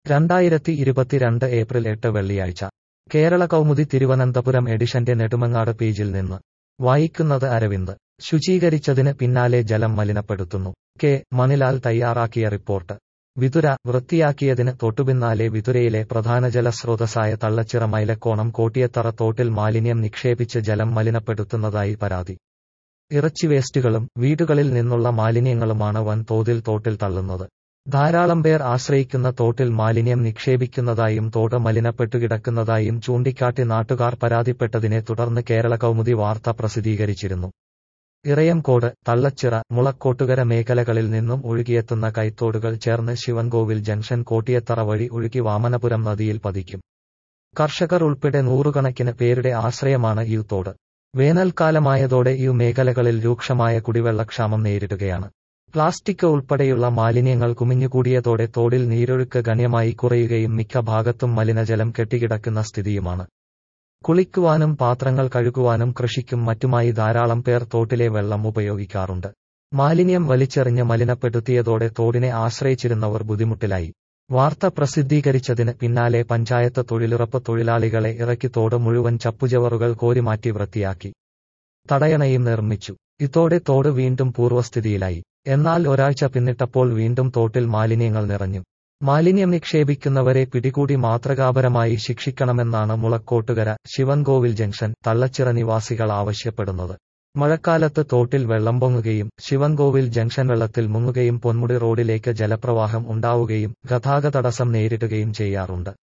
രണ്ടായിരത്തി ഇരുപത്തിരണ്ട് ഏപ്രിൽ എട്ട് വെള്ളിയാഴ്ച കേരള കൗമുദി തിരുവനന്തപുരം എഡിഷന്റെ നെടുമങ്ങാട് പേജിൽ നിന്ന് വായിക്കുന്നത് അരവിന്ദ് ശുചീകരിച്ചതിന് പിന്നാലെ ജലം മലിനപ്പെടുത്തുന്നു കെ മണിലാൽ തയ്യാറാക്കിയ റിപ്പോർട്ട് വിതുര വൃത്തിയാക്കിയതിന് തൊട്ടുപിന്നാലെ വിതുരയിലെ പ്രധാന ജലസ്രോതസ്സായ തള്ളച്ചിറ മൈലക്കോണം കോട്ടിയത്തറ തോട്ടിൽ മാലിന്യം നിക്ഷേപിച്ച് ജലം മലിനപ്പെടുത്തുന്നതായി പരാതി ഇറച്ചി വേസ്റ്റുകളും വീടുകളിൽ നിന്നുള്ള മാലിന്യങ്ങളുമാണ് വൻതോതിൽ തോട്ടിൽ തള്ളുന്നത് ധാരാളം പേർ ആശ്രയിക്കുന്ന തോട്ടിൽ മാലിന്യം നിക്ഷേപിക്കുന്നതായും തോട് മലിനപ്പെട്ടുകിടക്കുന്നതായും ചൂണ്ടിക്കാട്ടി നാട്ടുകാർ പരാതിപ്പെട്ടതിനെ തുടർന്ന് കേരള കൗമുദി വാർത്ത പ്രസിദ്ധീകരിച്ചിരുന്നു ഇറയംകോട് തള്ളച്ചിറ മുളക്കോട്ടുകര മേഖലകളിൽ നിന്നും ഒഴുകിയെത്തുന്ന കൈത്തോടുകൾ ചേർന്ന് ശിവൻകോവിൽ ജംഗ്ഷൻ കോട്ടിയത്തറ വഴി ഒഴുകി വാമനപുരം നദിയിൽ പതിക്കും കർഷകർ ഉൾപ്പെടെ നൂറുകണക്കിന് പേരുടെ ആശ്രയമാണ് ഈ തോട് വേനൽക്കാലമായതോടെ ഈ മേഖലകളിൽ രൂക്ഷമായ കുടിവെള്ളക്ഷാമം നേരിടുകയാണ് പ്ലാസ്റ്റിക് ഉൾപ്പെടെയുള്ള മാലിന്യങ്ങൾ കുമിഞ്ഞുകൂടിയതോടെ തോടിൽ നീരൊഴുക്ക് ഗണ്യമായി കുറയുകയും മിക്ക ഭാഗത്തും മലിനജലം കെട്ടിക്കിടക്കുന്ന സ്ഥിതിയുമാണ് കുളിക്കുവാനും പാത്രങ്ങൾ കഴുകുവാനും കൃഷിക്കും മറ്റുമായി ധാരാളം പേർ തോട്ടിലെ വെള്ളം ഉപയോഗിക്കാറുണ്ട് മാലിന്യം വലിച്ചെറിഞ്ഞ് മലിനപ്പെടുത്തിയതോടെ തോടിനെ ആശ്രയിച്ചിരുന്നവർ ബുദ്ധിമുട്ടിലായി വാർത്ത പ്രസിദ്ധീകരിച്ചതിന് പിന്നാലെ പഞ്ചായത്ത് തൊഴിലുറപ്പ് തൊഴിലാളികളെ ഇറക്കി തോട് മുഴുവൻ ചപ്പുചവറുകൾ കോരിമാറ്റി വൃത്തിയാക്കി തടയണയും നിർമ്മിച്ചു ഇതോടെ തോട് വീണ്ടും പൂർവ്വസ്ഥിതിയിലായി എന്നാൽ ഒരാഴ്ച പിന്നിട്ടപ്പോൾ വീണ്ടും തോട്ടിൽ മാലിന്യങ്ങൾ നിറഞ്ഞു മാലിന്യം നിക്ഷേപിക്കുന്നവരെ പിടികൂടി മാതൃകാപരമായി ശിക്ഷിക്കണമെന്നാണ് മുളക്കോട്ടുകര ശിവൻകോവിൽ ജംഗ്ഷൻ തള്ളച്ചിറ നിവാസികൾ ആവശ്യപ്പെടുന്നത് മഴക്കാലത്ത് തോട്ടിൽ വെള്ളം പൊങ്ങുകയും ശിവൻകോവിൽ ജംഗ്ഷൻ വെള്ളത്തിൽ മുങ്ങുകയും പൊന്മുടി റോഡിലേക്ക് ജലപ്രവാഹം ഉണ്ടാവുകയും ഗതാഗത തടസ്സം നേരിടുകയും ചെയ്യാറുണ്ട്